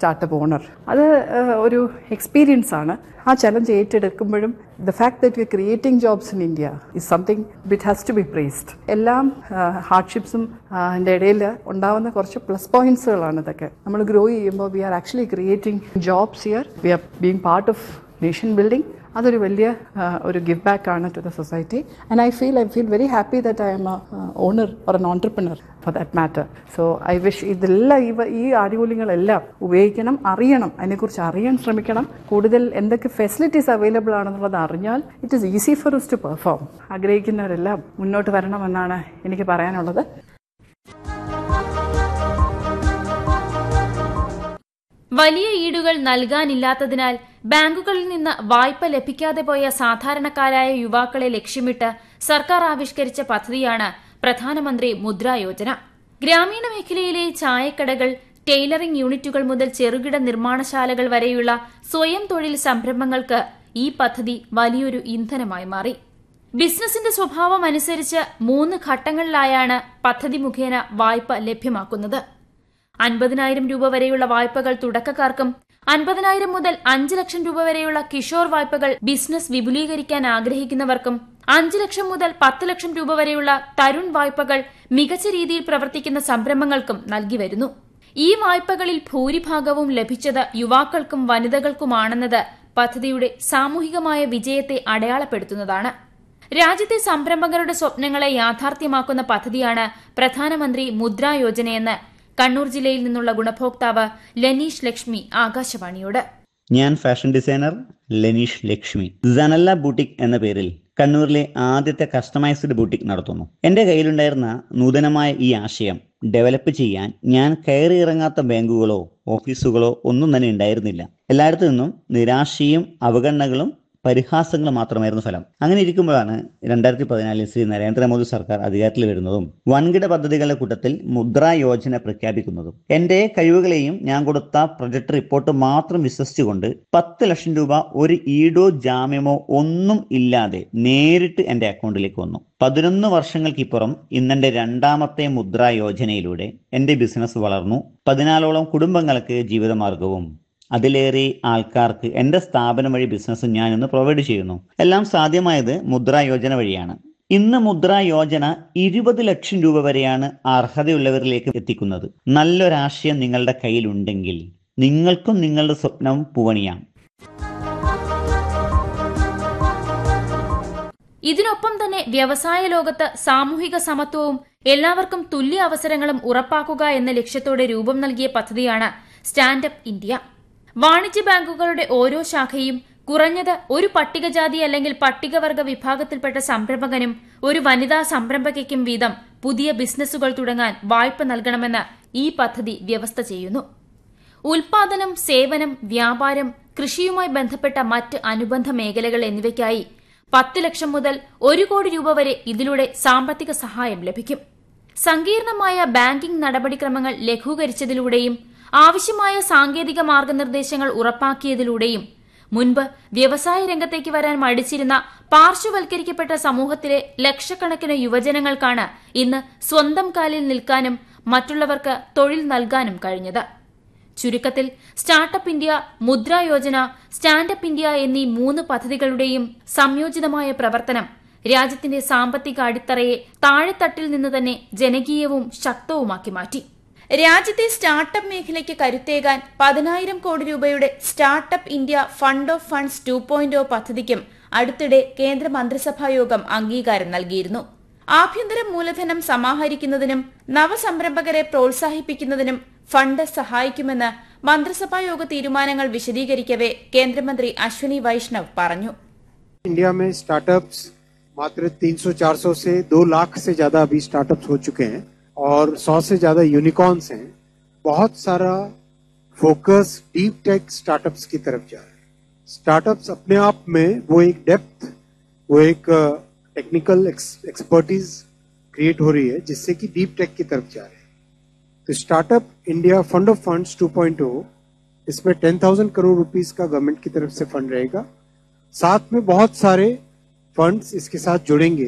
Startup owner അത് ഏഹ്, ഒരു experience ആണ് ആ ചലഞ്ച് ഏറ്റെടുക്കുമ്പോഴും the fact that we creating jobs in India is something which has to be praised എല്ലാം ഹാർഡ്ഷിപ്സും അതിൻ്റെ ഇടയിൽ ഉണ്ടാവുന്ന കുറച്ച് പ്ലസ് പോയിന്റ്സുകളാണ് ഇതൊക്കെ നമ്മൾ ഗ്രോ ചെയ്യുമ്പോൾ we are actually creating jobs here we are being part of nation building അതൊരു വലിയ ആ, ഒരു ഗിവ് ബാക്ക് ആണ് to the society and I feel I feel very happy that I am owner or an entrepreneur for that matter so I wish ഇതെല്ലാം ഇവ ഈ ആനുകൂല്യങ്ങളെല്ലാം ഉപയോഗിക്കണം അറിയണം അതിനെക്കുറിച്ച് അറിയാൻ ശ്രമിക്കണം കൂടുതൽ എന്തൊക്കെ ഫെസിലിറ്റീസ് അവൈലബിൾ ആണെന്നുള്ളത് അറിഞ്ഞാൽ it is easy for us to perform ആഗ്രഹിക്കുന്നവരെല്ലാം മുന്നോട്ട് വരണമെന്നാണ് എനിക്ക് പറയാനുള്ളത് വലിയ ഈടുകൾ നൽകാനില്ലാത്തതിനാൽ ബാങ്കുകളിൽ നിന്ന് വായ്പ ലഭിക്കാതെ പോയ സാധാരണക്കാരായ യുവാക്കളെ ലക്ഷ്യമിട്ട് സർക്കാർ ആവിഷ്കരിച്ച പദ്ധതിയാണ് പ്രധാനമന്ത്രി മുദ്രാ യോജന ഗ്രാമീണ മേഖലയിലെ ചായക്കടകൾ ടൈലറിംഗ് യൂണിറ്റുകൾ മുതൽ ചെറുകിട നിർമ്മാണശാലകൾ വരെയുള്ള സ്വയം തൊഴിൽ സംരംഭങ്ങൾക്ക് ഈ പദ്ധതി വലിയൊരു ഇന്ധനമായി മാറി ബിസിനസിന്റെ സ്വഭാവം അനുസരിച്ച് മൂന്ന് ഘട്ടങ്ങളിലായാണ് പദ്ധതി മുഖേന വായ്പ ലഭ്യമാക്കുന്നത് അൻപതിനായിരം രൂപ വരെയുള്ള വായ്പകൾ തുടക്കക്കാർക്കും അൻപതിനായിരം മുതൽ അഞ്ച് ലക്ഷം രൂപ വരെയുള്ള കിഷോർ വായ്പകൾ ബിസിനസ് വിപുലീകരിക്കാൻ ആഗ്രഹിക്കുന്നവർക്കും അഞ്ച് ലക്ഷം മുതൽ പത്ത് ലക്ഷം രൂപ വരെയുള്ള തരുൺ വായ്പകൾ മികച്ച രീതിയിൽ പ്രവർത്തിക്കുന്ന സംരംഭങ്ങൾക്കും നൽകി വരുന്നു ഈ വായ്പകളിൽ ഭൂരിഭാഗവും ലഭിച്ചത് യുവാക്കൾക്കും വനിതകൾക്കുമാണെന്നത് പദ്ധതിയുടെ സാമൂഹികമായ വിജയത്തെ അടയാളപ്പെടുത്തുന്നതാണ് രാജ്യത്തെ സംരംഭകരുടെ സ്വപ്നങ്ങളെ യാഥാർത്ഥ്യമാക്കുന്ന പദ്ധതിയാണ് പ്രധാനമന്ത്രി മുദ്രാ യോജനയെന്ന് കണ്ണൂർ ജില്ലയിൽ നിന്നുള്ള ഗുണഭോക്താവ് ലനീഷ് ലക്ഷ്മി ആകാശവാണിയോട് ഞാൻ ഫാഷൻ ഡിസൈനർ ലെനീഷ് ലക്ഷ്മി സനല്ല ബൂട്ടിക് എന്ന പേരിൽ കണ്ണൂരിലെ ആദ്യത്തെ കസ്റ്റമൈസ്ഡ് ബൂട്ടിക് നടത്തുന്നു എൻ്റെ കയ്യിലുണ്ടായിരുന്ന നൂതനമായ ഈ ആശയം ഡെവലപ്പ് ചെയ്യാൻ ഞാൻ കയറി ഇറങ്ങാത്ത ബാങ്കുകളോ ഓഫീസുകളോ ഒന്നും തന്നെ ഉണ്ടായിരുന്നില്ല എല്ലായിടത്തു നിന്നും നിരാശയും അവഗണനകളും പരിഹാസങ്ങൾ മാത്രമായിരുന്നു ഫലം അങ്ങനെ ഇരിക്കുമ്പോഴാണ് രണ്ടായിരത്തി പതിനാലിൽ ശ്രീ നരേന്ദ്രമോദി സർക്കാർ അധികാരത്തിൽ വരുന്നതും വൻകിട പദ്ധതികളുടെ കൂട്ടത്തിൽ മുദ്രാ യോജന പ്രഖ്യാപിക്കുന്നതും എന്റെ കഴിവുകളെയും ഞാൻ കൊടുത്ത പ്രൊജക്ട് റിപ്പോർട്ട് മാത്രം വിശ്വസിച്ചുകൊണ്ട് പത്ത് ലക്ഷം രൂപ ഒരു ഈടോ ജാമ്യമോ ഒന്നും ഇല്ലാതെ നേരിട്ട് എന്റെ അക്കൗണ്ടിലേക്ക് വന്നു പതിനൊന്ന് വർഷങ്ങൾക്കിപ്പുറം ഇന്നെന്റെ രണ്ടാമത്തെ മുദ്രാ യോജനയിലൂടെ എന്റെ ബിസിനസ് വളർന്നു പതിനാലോളം കുടുംബങ്ങൾക്ക് ജീവിതമാർഗവും അതിലേറെ ആൾക്കാർക്ക് എൻ്റെ സ്ഥാപനം വഴി ബിസിനസ് ഞാൻ ഇന്ന് പ്രൊവൈഡ് ചെയ്യുന്നു എല്ലാം സാധ്യമായത് മുദ്രാ യോജന വഴിയാണ് ഇന്ന് മുദ്രാ യോജന ഇരുപത് ലക്ഷം രൂപ വരെയാണ് അർഹതയുള്ളവരിലേക്ക് എത്തിക്കുന്നത് നല്ലൊരാശയം നിങ്ങളുടെ കയ്യിലുണ്ടെങ്കിൽ നിങ്ങൾക്കും നിങ്ങളുടെ സ്വപ്നം പൂവണിയാം ഇതിനൊപ്പം തന്നെ വ്യവസായ ലോകത്ത് സാമൂഹിക സമത്വവും എല്ലാവർക്കും തുല്യ അവസരങ്ങളും ഉറപ്പാക്കുക എന്ന ലക്ഷ്യത്തോടെ രൂപം നൽകിയ പദ്ധതിയാണ് സ്റ്റാൻഡപ്പ് ഇന്ത്യ വാണിജ്യ ബാങ്കുകളുടെ ഓരോ ശാഖയും കുറഞ്ഞത് ഒരു പട്ടികജാതി അല്ലെങ്കിൽ പട്ടികവർഗ വിഭാഗത്തിൽപ്പെട്ട സംരംഭകനും ഒരു വനിതാ സംരംഭകയ്ക്കും വീതം പുതിയ ബിസിനസ്സുകൾ തുടങ്ങാൻ വായ്പ നൽകണമെന്ന് ഈ പദ്ധതി വ്യവസ്ഥ ചെയ്യുന്നു ഉൽപാദനം സേവനം വ്യാപാരം കൃഷിയുമായി ബന്ധപ്പെട്ട മറ്റ് അനുബന്ധ മേഖലകൾ എന്നിവയ്ക്കായി പത്ത് ലക്ഷം മുതൽ ഒരു കോടി രൂപ വരെ ഇതിലൂടെ സാമ്പത്തിക സഹായം ലഭിക്കും സങ്കീർണമായ ബാങ്കിംഗ് നടപടിക്രമങ്ങൾ ലഘൂകരിച്ചതിലൂടെയും ആവശ്യമായ സാങ്കേതിക മാർഗനിർദ്ദേശങ്ങൾ ഉറപ്പാക്കിയതിലൂടെയും മുൻപ് വ്യവസായ രംഗത്തേക്ക് വരാൻ മടിച്ചിരുന്ന പാർശ്വവൽക്കരിക്കപ്പെട്ട സമൂഹത്തിലെ ലക്ഷക്കണക്കിന് യുവജനങ്ങൾക്കാണ് ഇന്ന് സ്വന്തം കാലിൽ നിൽക്കാനും മറ്റുള്ളവർക്ക് തൊഴിൽ നൽകാനും കഴിഞ്ഞത് ചുരുക്കത്തിൽ സ്റ്റാർട്ടപ്പ് ഇന്ത്യ മുദ്ര യോജന സ്റ്റാൻഡപ്പ് ഇന്ത്യ എന്നീ മൂന്ന് പദ്ധതികളുടെയും സംയോജിതമായ പ്രവർത്തനം രാജ്യത്തിന്റെ സാമ്പത്തിക അടിത്തറയെ താഴെത്തട്ടിൽ നിന്ന് തന്നെ ജനകീയവും ശക്തവുമാക്കി മാറ്റി രാജ്യത്തെ സ്റ്റാർട്ടപ്പ് മേഖലയ്ക്ക് കരുത്തേകാൻ പതിനായിരം കോടി രൂപയുടെ startup India fund of funds two point പദ്ധതിക്കും അടുത്തിടെ കേന്ദ്ര മന്ത്രിസഭാ യോഗം അംഗീകാരം നൽകിയിരുന്നു ആഭ്യന്തര മൂലധനം സമാഹരിക്കുന്നതിനും നവസംരംഭകരെ പ്രോത്സാഹിപ്പിക്കുന്നതിനും ഫണ്ട് സഹായിക്കുമെന്ന് മന്ത്രിസഭാ യോഗ തീരുമാനങ്ങൾ വിശദീകരിക്കവെ കേന്ദ്രമന്ത്രി അശ്വനി വൈഷ്ണവ് പറഞ്ഞു इंडिया में स्टार्टअप्स मात्र 300-400 से 2 लाख से ज्यादा अभी स्टार्टअप्स हो चुके हैं और 100 से ज्यादा यूनिकॉर्न्स हैं बहुत सारा फोकस डीप टेक स्टार्टअप्स की तरफ जा रहा है स्टार्टअप्स अपने आप में वो एक डेप्थ वो एक टेक्निकल एक्सपर्टीज क्रिएट हो रही है जिससे कि डीप टेक की तरफ जा रहे हैं तो startup India fund of funds 2.0 इसमें 10,000 करोड़ रुपीस का गवर्नमेंट की तरफ से फंड रहेगा साथ में बहुत सारे फंड्स इसके साथ जुड़ेंगे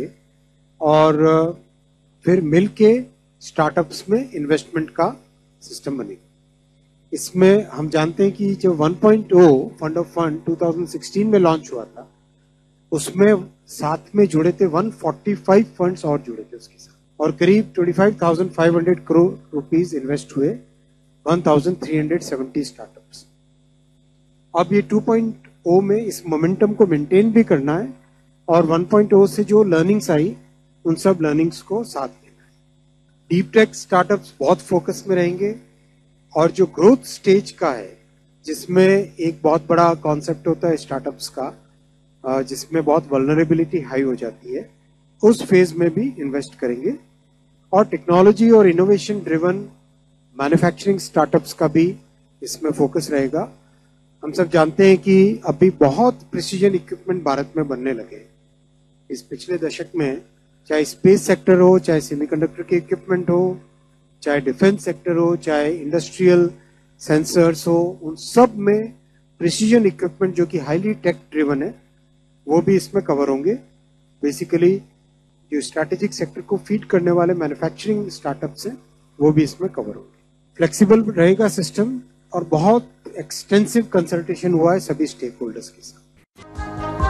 और फिर मिलके स्टार्टअप्स में इन्वेस्टमेंट का सिस्टम बनेगा इसमें हम जानते हैं कि जो 1.0 फंड ऑफ फंड 2016 में लॉन्च हुआ था उसमें साथ में जुड़े थे 145 फंड्स और जुड़े थे उसके साथ और करीब 25,500 करोड़ रुपीस इन्वेस्ट हुए 1,370 स्टार्टअप्स अब ये 2.0 में इस मोमेंटम को मेंटेन भी करना है और 1.0 से जो लर्निंग्स आई उन सब लर्निंग्स को साथ देना है डीप टेक स्टार्टअप्स बहुत फोकस में रहेंगे और जो ग्रोथ स्टेज का है जिसमें एक बहुत बड़ा कॉन्सेप्ट होता है स्टार्टअप्स का अ, जिसमें बहुत वल्नरेबिलिटी हाई हो जाती है उस फेज में भी इन्वेस्ट करेंगे और टेक्नोलॉजी और इनोवेशन ड्रिवन मैन्युफैक्चरिंग स्टार्टअप्स का भी इसमें फोकस रहेगा हम सब जानते हैं कि अभी बहुत प्रिसीजन इक्विपमेंट भारत में बनने लगे हैं। इस पिछले दशक में चाहे स्पेस सेक्टर हो चाहे सेमीकंडक्टर के इक्विपमेंट हो चाहे डिफेंस सेक्टर हो चाहे इंडस्ट्रियल सेंसर्स हो उन सब में प्रिसीजन इक्विपमेंट जो कि हाईली टेक ड्रिवन है वो भी इसमें कवर होंगे बेसिकली जो स्ट्रैटेजिक सेक्टर को फीड करने वाले मैन्युफैक्चरिंग स्टार्टअप्स हैं वो भी इसमें कवर होंगे फ्लेक्सिबल रहेगा सिस्टम और बहुत एक्सटेंसिव कंसल्टेशन हुआ है सभी स्टेक होल्डर्स के साथ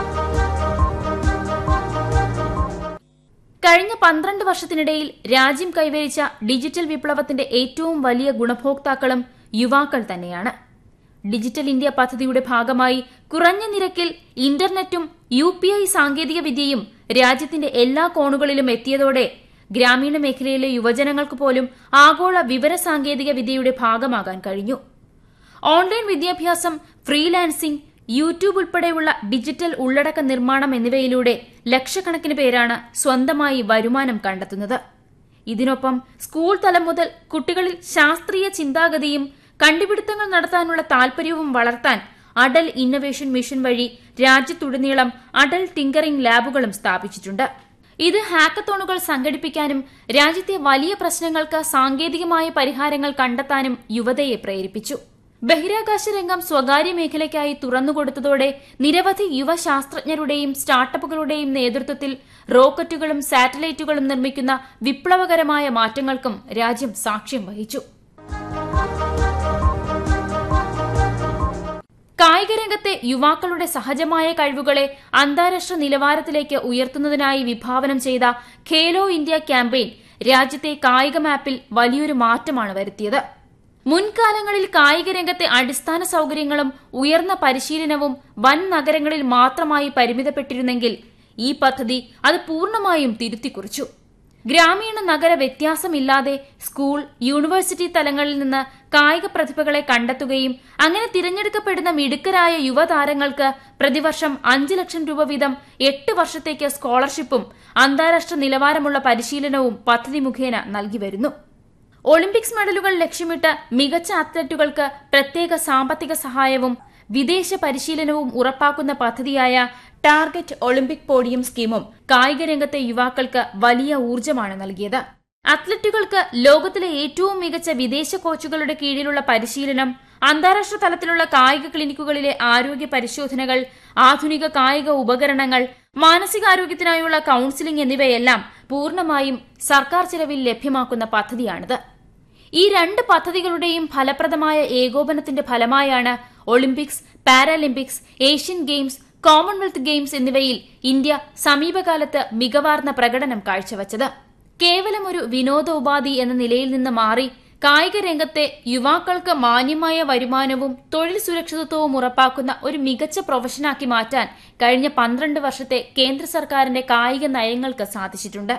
കഴിഞ്ഞ പന്ത്രണ്ട് വർഷത്തിനിടയിൽ രാജ്യം കൈവരിച്ച ഡിജിറ്റൽ വിപ്ലവത്തിന്റെ ഏറ്റവും വലിയ ഗുണഭോക്താക്കളും യുവാക്കൾ തന്നെയാണ് ഡിജിറ്റൽ ഇന്ത്യ പദ്ധതിയുടെ ഭാഗമായി കുറഞ്ഞ നിരക്കിൽ ഇന്റർനെറ്റും യു പി ഐ സാങ്കേതിക വിദ്യയും രാജ്യത്തിന്റെ എല്ലാ കോണുകളിലും എത്തിയതോടെ ഗ്രാമീണ മേഖലയിലെ യുവജനങ്ങൾക്ക് പോലും ആഗോള വിവര സാങ്കേതിക വിദ്യയുടെ ഭാഗമാകാൻ കഴിഞ്ഞു ഓൺലൈൻ വിദ്യാഭ്യാസം ഫ്രീലാൻസിംഗ് യൂട്യൂബ് ഉൾപ്പെടെയുള്ള ഡിജിറ്റൽ ഉള്ളടക്ക നിർമ്മാണം എന്നിവയിലൂടെ ലക്ഷക്കണക്കിന് പേരാണ് സ്വന്തമായി വരുമാനം കണ്ടെത്തുന്നത് ഇതിനൊപ്പം സ്കൂൾ തലം മുതൽ കുട്ടികളിൽ ശാസ്ത്രീയ ചിന്താഗതിയും കണ്ടുപിടുത്തങ്ങൾ നടത്താനുള്ള താൽപര്യവും വളർത്താൻ അടൽ ഇന്നൊവേഷൻ മിഷൻ വഴി രാജ്യത്തുടനീളം അടൽ ടിങ്കറിംഗ് ലാബുകളും സ്ഥാപിച്ചിട്ടുണ്ട് ഇത് ഹാക്കത്തോണുകൾ സംഘടിപ്പിക്കാനും രാജ്യത്തെ വലിയ പ്രശ്നങ്ങൾക്ക് സാങ്കേതികമായ പരിഹാരങ്ങൾ കണ്ടെത്താനും യുവതയെ പ്രേരിപ്പിച്ചു ബഹിരാകാശ രംഗം സ്വകാര്യ മേഖലയ്ക്കായി തുറന്നുകൊടുത്തതോടെ നിരവധി യുവ ശാസ്ത്രജ്ഞരുടെയും സ്റ്റാർട്ടപ്പുകളുടെയും നേതൃത്വത്തിൽ റോക്കറ്റുകളും സാറ്റലൈറ്റുകളും നിർമ്മിക്കുന്ന വിപ്ലവകരമായ മാറ്റങ്ങൾക്കും രാജ്യം സാക്ഷ്യം വഹിച്ചു കായികരംഗത്തെ യുവാക്കളുടെ സഹജമായ കഴിവുകളെ അന്താരാഷ്ട്ര നിലവാരത്തിലേക്ക് ഉയർത്തുന്നതിനായി വിഭാവനം ചെയ്ത ഖേലോ ഇന്ത്യ ക്യാമ്പയിൻ രാജ്യത്തെ കായിക മാപ്പിൽ വലിയൊരു മാറ്റമാണ് വരുത്തിയത് മുൻകാലങ്ങളിൽ കായിക രംഗത്തെ അടിസ്ഥാന സൌകര്യങ്ങളും ഉയർന്ന പരിശീലനവും വൻ നഗരങ്ങളിൽ മാത്രമായി പരിമിതപ്പെട്ടിരുന്നെങ്കിൽ ഈ പദ്ധതി അത് പൂർണ്ണമായും തിരുത്തിക്കുറിച്ചു ഗ്രാമീണ നഗര വ്യത്യാസമില്ലാതെ സ്കൂൾ യൂണിവേഴ്സിറ്റി തലങ്ങളിൽ നിന്ന് കായിക പ്രതിഭകളെ കണ്ടെത്തുകയും അങ്ങനെ തിരഞ്ഞെടുക്കപ്പെടുന്ന മിടുക്കരായ യുവതാരങ്ങൾക്ക് പ്രതിവർഷം അഞ്ച് ലക്ഷം രൂപ വീതം എട്ട് വർഷത്തേക്ക് സ്കോളർഷിപ്പും അന്താരാഷ്ട്ര നിലവാരമുള്ള പരിശീലനവും പദ്ധതി മുഖേന നൽകി വരുന്നു ഒളിമ്പിക്സ് മെഡലുകൾ ലക്ഷ്യമിട്ട് മികച്ച അത്ലറ്റുകൾക്ക് പ്രത്യേക സാമ്പത്തിക സഹായവും വിദേശ പരിശീലനവും ഉറപ്പാക്കുന്ന പദ്ധതിയായ ടാർഗറ്റ് ഒളിമ്പിക് പോഡിയം സ്കീമും കായിക രംഗത്തെ യുവാക്കൾക്ക് വലിയ ഊർജ്ജമാണ് നൽകിയത് അത്ലറ്റുകൾക്ക് ലോകത്തിലെ ഏറ്റവും മികച്ച വിദേശ കോച്ചുകളുടെ കീഴിലുള്ള പരിശീലനം അന്താരാഷ്ട്ര തലത്തിലുള്ള കായിക ക്ലിനിക്കുകളിലെ ആരോഗ്യ പരിശോധനകൾ ആധുനിക കായിക ഉപകരണങ്ങൾ മാനസികാരോഗ്യത്തിനായുള്ള കൌൺസിലിംഗ് എന്നിവയെല്ലാം പൂർണ്ണമായും സർക്കാർ ചിലവിൽ ലഭ്യമാക്കുന്ന പദ്ധതിയാണിത് ഈ രണ്ട് പദ്ധതികളുടെയും ഫലപ്രദമായ ഏകോപനത്തിന്റെ ഫലമായാണ് Olympics Paralympics Asian Games Commonwealth Games എന്നിവയിൽ ഇന്ത്യ സമീപകാലത്ത് മികവാർന്ന പ്രകടനം കാഴ്ചവച്ചത് കേവലം ഒരു വിനോദോപാധി എന്ന നിലയിൽ നിന്ന് മാറി കായിക രംഗത്തെ യുവാക്കൾക്ക് മാന്യമായ വരുമാനവും തൊഴിൽ സുരക്ഷിതത്വവും ഉറപ്പാക്കുന്ന ഒരു മികച്ച പ്രൊഫഷനാക്കി മാറ്റാൻ കഴിഞ്ഞ പന്ത്രണ്ട് വർഷത്തെ കേന്ദ്ര സർക്കാരിന്റെ കായിക നയങ്ങൾക്ക് സാധിച്ചിട്ടുണ്ട്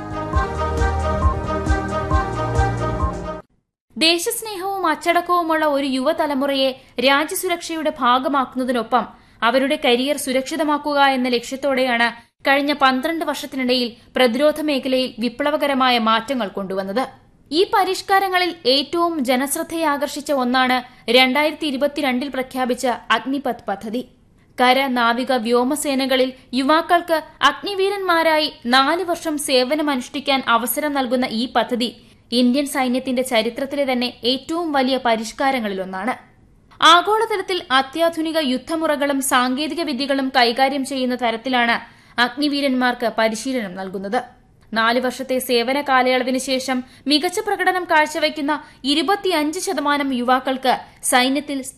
ദേശസ്നേഹവും അച്ചടക്കവുമുള്ള ഒരു യുവതലമുറയെ രാജ്യസുരക്ഷയുടെ ഭാഗമാക്കുന്നതിനൊപ്പം അവരുടെ കരിയർ സുരക്ഷിതമാക്കുക എന്ന ലക്ഷ്യത്തോടെയാണ് കഴിഞ്ഞ പന്ത്രണ്ട് വർഷത്തിനിടയിൽ പ്രതിരോധ മേഖലയിൽ വിപ്ലവകരമായ മാറ്റങ്ങൾ കൊണ്ടുവന്നത് ഈ പരിഷ്കാരങ്ങളിൽ ഏറ്റവും ജനശ്രദ്ധയെ ആകർഷിച്ച ഒന്നാണ് രണ്ടായിരത്തി ഇരുപത്തിരണ്ടിൽ പ്രഖ്യാപിച്ച അഗ്നിപഥ് പദ്ധതി കര നാവിക വ്യോമസേനകളിൽ യുവാക്കൾക്ക് അഗ്നിവീരന്മാരായി നാല് വർഷം സേവനമനുഷ്ഠിക്കാൻ അവസരം നൽകുന്ന ഈ പദ്ധതി ഇന്ത്യൻ സൈന്യത്തിന്റെ ചരിത്രത്തിലെ തന്നെ ഏറ്റവും വലിയ പരിഷ്കാരങ്ങളിലൊന്നാണ് ആഗോളതലത്തിൽ അത്യാധുനിക യുദ്ധമുറകളും സാങ്കേതിക വിദ്യകളും കൈകാര്യം ചെയ്യുന്ന തരത്തിലാണ് അഗ്നിവീരന്മാർക്ക് പരിശീലനം നൽകുന്നത് നാല് വർഷത്തെ സേവന കാലയളവിന് ശേഷം മികച്ച പ്രകടനം കാഴ്ചവയ്ക്കുന്ന ഇരുപത്തിയഞ്ച് ശതമാനം യുവാക്കൾക്ക് സൈന്യത്തിൽ